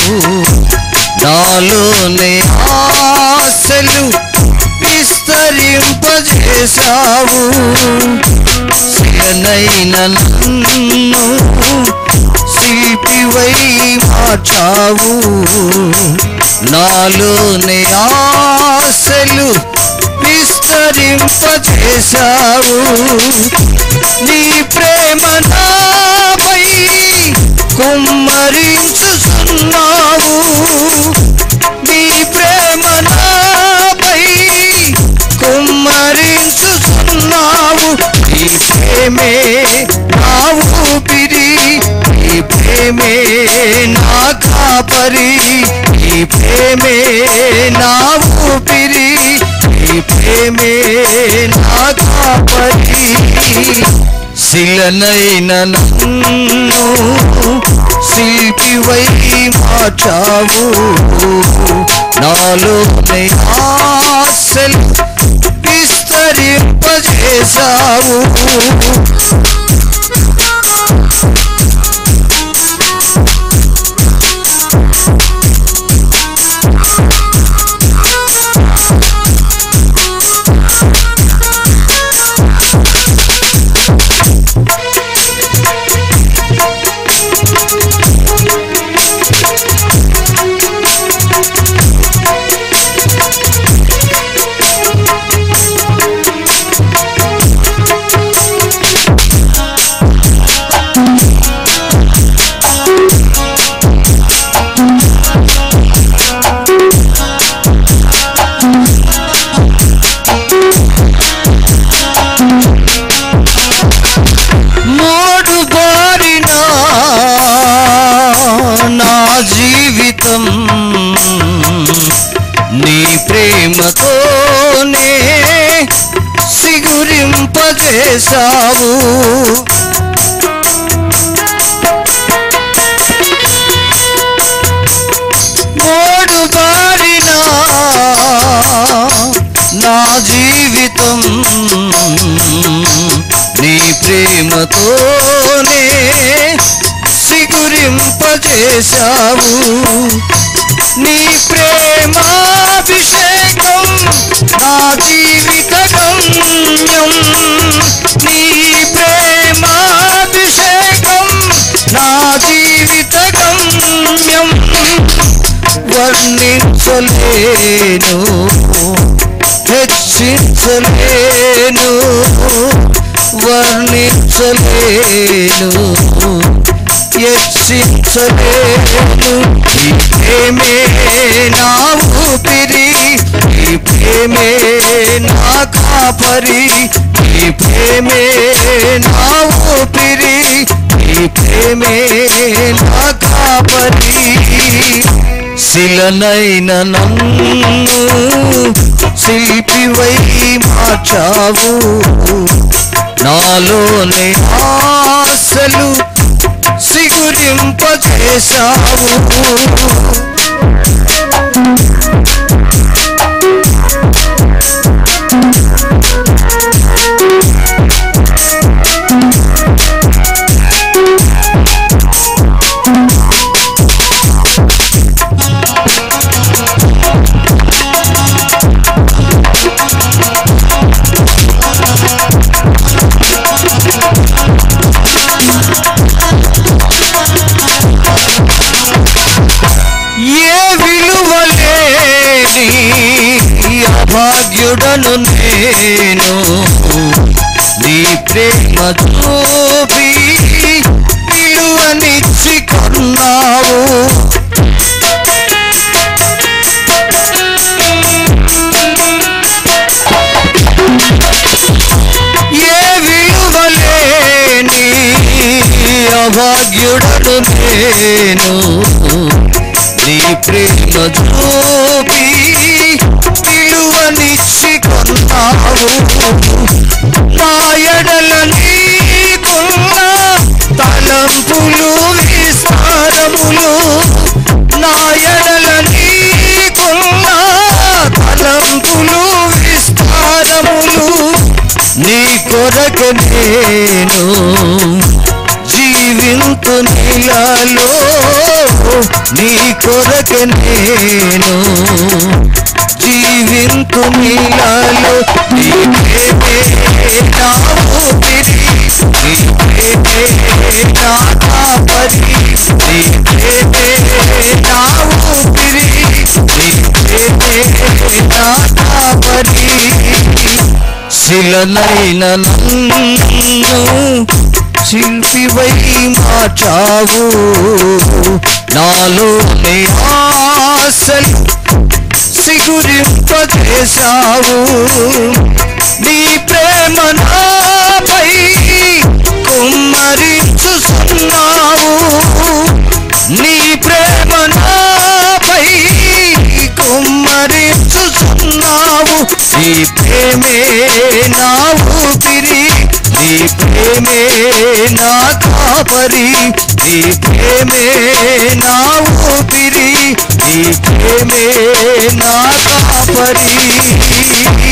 నాలోనే ఆశలు విస్తరింపజేశావు శిలనైన నన్ను శిల్పివై మార్చావు నాలోనే ఆశలు విస్తరింపజేశావు నీ ప్రేమ నాపై కుమ్మరించుచున్నావు నీ ప్రేమ నాపై కుమ్మరించుచున్నావు నీ ప్రేమే నా ఊపిరి నీ ప్రేమే నా కాపరి నీ ప్రేమే నా ఊపిరి నీ ప్రేమే నా కాపరి శిలనైన నన్ను శిల్పివై మార్చావు నాలోనే ఆశలు విస్తరింపజేశావు మోడు బారిన నా జీవితం నీ ప్రేమతోనే సిగురింపజేశావు మోడు బారిన నా జీవితం నీ ప్రేమతోనే సిగురింపజేశావు నీ ప్రేమాభిషేకం నా జీవిత గమ్యం నీ ప్రేమాభిషేకం నా జీవిత గమ్యం వర్ణించలేను హెచ్చించలేను వర్ణించలేను హెచ్చించలేను ఈ ప్రేమే నా ఊపిరి ఈ ప్రేమే నా కాపరి ఈ ప్రేమే నా ఊపిరి ఈ ప్రేమే నా కాపరి శిలనైన నన్ను శిల్పివై మార్చావు నాలోనే ఆశలు సిగురింపజేశావు ఏ విలువలేని అభాగ్యుడను నేను నీ ప్రేమ చూపి విలువనిచ్చి కొన్నావు ఏ విలువలేని అభాగ్యుడను నేను నీ ప్రేమ చూపి విలువనిచ్చి కొన్నావు నా ఎడల నీకున్న తలంపులు విస్తారములు నా ఎడల నీకున్న తలంపులు విస్తారములు నీ కొరకు నేను జీవింతు నీలలో నీ కొరకే నేను జీవింతు నీలలో నీ ప్రేమే నా ఊపిరి నీ ప్రేమే నా కాపరి నీ ప్రేమే నా ఊపిరి నీ ప్రేమే నా కాపరి శిలనైన నన్ను శిల్పివై మార్చావు నాలోని ఆశలు సిగురింపజేశావు నీ ప్రేమ నాపై కుమ్మరించుతున్నావు నీ ప్రేమ నాపై కుమ్మరించుతున్నావు నీ ప్రేమే నా ఊపిరి నీ ప్రేమే నా కాపరి నీ ప్రేమే నా ఊపిరి నీ ప్రేమే నా కాపరి